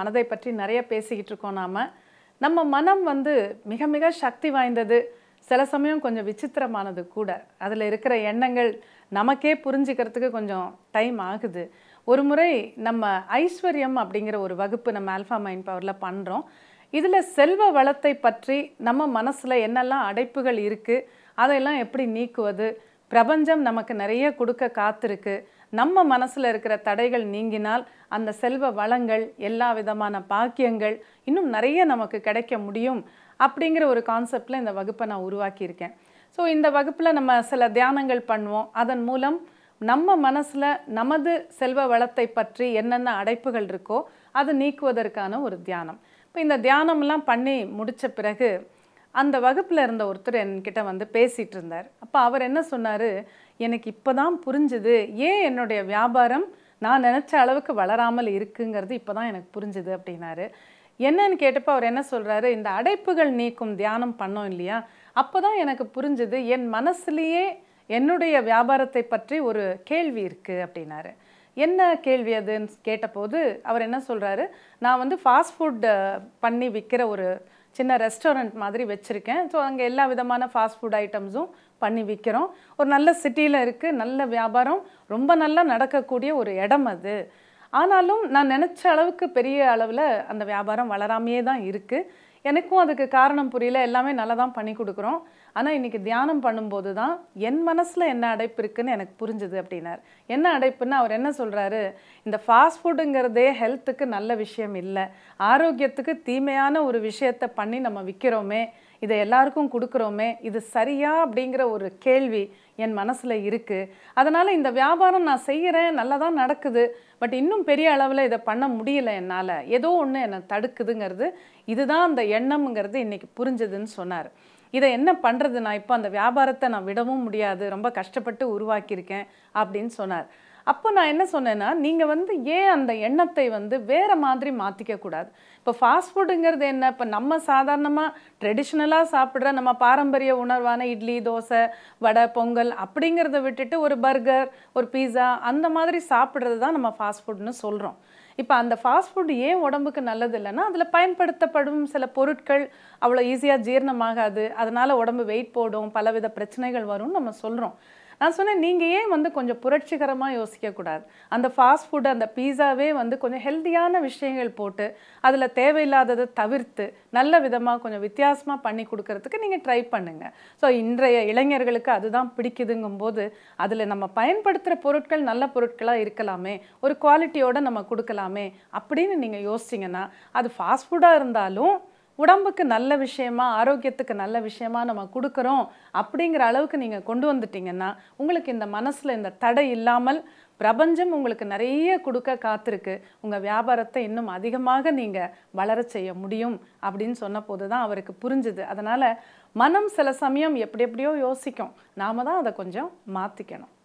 மனதை பற்றி நிறைய பேசிக்கிட்டு இருக்கோம் நாம நம்ம மனம் வந்து மிக மிக சக்தி வாய்ந்தது சில சமயம் கொஞ்சம் விசித்திரமானது கூட அதில் இருக்கிற எண்ணங்கள் நமக்கே புரிஞ்சுக்கிறதுக்கு கொஞ்சம் டைம் ஆகுது ஒரு முறை நம்ம ஐஸ்வர்யம் அப்படிங்கிற ஒரு வகுப்பு நம்ம ஆல்ஃபா மைண்ட் பவரில் பண்ணுறோம் இதில் செல்வ வளத்தை பற்றி நம்ம மனசில் என்னெல்லாம் அடைப்புகள் இருக்குது அதையெல்லாம் எப்படி நீக்குவது பிரபஞ்சம் நமக்கு நிறைய கொடுக்க காத்திருக்கு நம்ம மனசில் இருக்கிற தடைகள் நீங்கினால் அந்த செல்வ வளங்கள் எல்லா விதமான பாக்கியங்கள் இன்னும் நிறைய நமக்கு கிடைக்க முடியும் அப்படிங்கிற ஒரு கான்செப்டில் இந்த வகுப்பை நான் உருவாக்கியிருக்கேன் ஸோ இந்த வகுப்பில் நம்ம சில தியானங்கள் பண்ணுவோம் அதன் மூலம் நம்ம மனசில் நமது செல்வ வளத்தை பற்றி என்னென்ன அடைப்புகள் இருக்கோ அதை நீக்குவதற்கான ஒரு தியானம் இப்போ இந்த தியானம்லாம் பண்ணி முடித்த பிறகு அந்த வகுப்பில் இருந்த ஒருத்தர் என்கிட்ட வந்து பேசிகிட்டு இருந்தார் அப்போ அவர் என்ன சொன்னார் எனக்கு இப்போ தான் புரிஞ்சுது ஏன் என்னுடைய வியாபாரம் நான் நினச்ச அளவுக்கு வளராமல் இருக்குங்கிறது இப்போ தான் எனக்கு புரிஞ்சுது அப்படின்னாரு என்னன்னு கேட்டப்போ அவர் என்ன சொல்கிறாரு இந்த அடைப்புகள் நீக்கும் தியானம் பண்ணோம் இல்லையா அப்போ தான் எனக்கு புரிஞ்சுது என் மனசுலேயே என்னுடைய வியாபாரத்தை பற்றி ஒரு கேள்வி இருக்குது அப்படின்னாரு என்ன கேள்வி அதுன்னு கேட்டபோது அவர் என்ன சொல்கிறாரு நான் வந்து ஃபாஸ்ட் ஃபுட் பண்ணி விற்கிற ஒரு சின்ன ரெஸ்டாரண்ட் மாதிரி வச்சுருக்கேன் ஸோ அங்கே எல்லா விதமான ஃபாஸ்ட் ஃபுட் ஐட்டம்ஸும் பண்ணி விற்கிறோம் ஒரு நல்ல சிட்டியில் இருக்குது நல்ல வியாபாரம் ரொம்ப நல்லா நடக்கக்கூடிய ஒரு இடம் அது ஆனாலும் நான் நினச்ச அளவுக்கு பெரிய அளவில் அந்த வியாபாரம் வளராமையே தான் இருக்குது எனக்கும் அதுக்கு காரணம் புரியல எல்லாமே நல்லா தான் பண்ணி கொடுக்குறோம் ஆனால் இன்றைக்கி தியானம் பண்ணும்போது தான் என் மனசில் என்ன அடைப்பு இருக்குன்னு எனக்கு புரிஞ்சுது அப்படின்னார் என்ன அடைப்புன்னு அவர் என்ன சொல்கிறாரு இந்த ஃபாஸ்ட் ஃபுட்டுங்கிறதே ஹெல்த்துக்கு நல்ல விஷயம் இல்லை ஆரோக்கியத்துக்கு தீமையான ஒரு விஷயத்தை பண்ணி நம்ம விற்கிறோமே இதை எல்லாருக்கும் கொடுக்குறோமே இது சரியா அப்படிங்கிற ஒரு கேள்வி என் மனசில் இருக்குது அதனால் இந்த வியாபாரம் நான் செய்கிறேன் நல்லா தான் நடக்குது பட் இன்னும் பெரிய அளவில் இதை பண்ண முடியல என்னால் ஏதோ ஒன்று என்னை தடுக்குதுங்கிறது இதுதான் அந்த எண்ணம்ங்கிறது இன்றைக்கி புரிஞ்சுதுன்னு சொன்னார் இதை என்ன பண்ணுறது நான் இப்போ அந்த வியாபாரத்தை நான் விடவும் முடியாது ரொம்ப கஷ்டப்பட்டு உருவாக்கியிருக்கேன் அப்படின்னு சொன்னார் அப்போ நான் என்ன சொன்னேன்னா நீங்கள் வந்து ஏன் அந்த எண்ணத்தை வந்து வேறு மாதிரி மாற்றிக்க கூடாது இப்போ ஃபாஸ்ட் ஃபுட்டுங்கிறது என்ன இப்போ நம்ம சாதாரணமாக ட்ரெடிஷ்னலாக சாப்பிட்ற நம்ம பாரம்பரிய உணர்வான இட்லி தோசை வடை பொங்கல் அப்படிங்கிறத விட்டுட்டு ஒரு பர்கர் ஒரு பீஸா அந்த மாதிரி சாப்பிட்றது தான் நம்ம ஃபாஸ்ட் ஃபுட்னு சொல்கிறோம் இப்போ அந்த ஃபாஸ்ட் ஃபுட் ஏன் உடம்புக்கு நல்லது இல்லைன்னா அதில் பயன்படுத்தப்படும் சில பொருட்கள் அவ்வளோ ஈஸியாக ஜீரணமாகாது அதனால் உடம்பு வெயிட் போடும் பலவித பிரச்சனைகள் வரும்னு நம்ம சொல்கிறோம் நான் சொன்னேன் நீங்கள் ஏன் வந்து கொஞ்சம் புரட்சிகரமாக யோசிக்கக்கூடாது அந்த ஃபாஸ்ட் ஃபுட் அந்த பீஸாவே வந்து கொஞ்சம் ஹெல்த்தியான விஷயங்கள் போட்டு அதில் தேவையில்லாததை தவிர்த்து நல்ல விதமாக கொஞ்சம் வித்தியாசமாக பண்ணி கொடுக்கறதுக்கு நீங்கள் ட்ரை பண்ணுங்கள் ஸோ இன்றைய இளைஞர்களுக்கு அதுதான் பிடிக்குதுங்கும்போது அதில் நம்ம பயன்படுத்துகிற பொருட்கள் நல்ல பொருட்களாக இருக்கலாமே ஒரு குவாலிட்டியோடு நம்ம கொடுக்கலாமே அப்படின்னு நீங்கள் யோசிச்சிங்கன்னா அது ஃபாஸ்ட் ஃபுட்டாக இருந்தாலும் உடம்புக்கு நல்ல விஷயமா ஆரோக்கியத்துக்கு நல்ல விஷயமா நம்ம கொடுக்குறோம் அப்படிங்கிற அளவுக்கு நீங்கள் கொண்டு வந்துட்டீங்கன்னா உங்களுக்கு இந்த மனசில் இந்த தடை இல்லாமல் பிரபஞ்சம் உங்களுக்கு நிறைய கொடுக்க காத்திருக்கு உங்கள் வியாபாரத்தை இன்னும் அதிகமாக நீங்கள் வளர செய்ய முடியும் அப்படின்னு சொன்ன போது தான் அவருக்கு புரிஞ்சுது அதனால் மனம் சில சமயம் எப்படி எப்படியோ யோசிக்கும் நாம தான் அதை கொஞ்சம் மாற்றிக்கணும்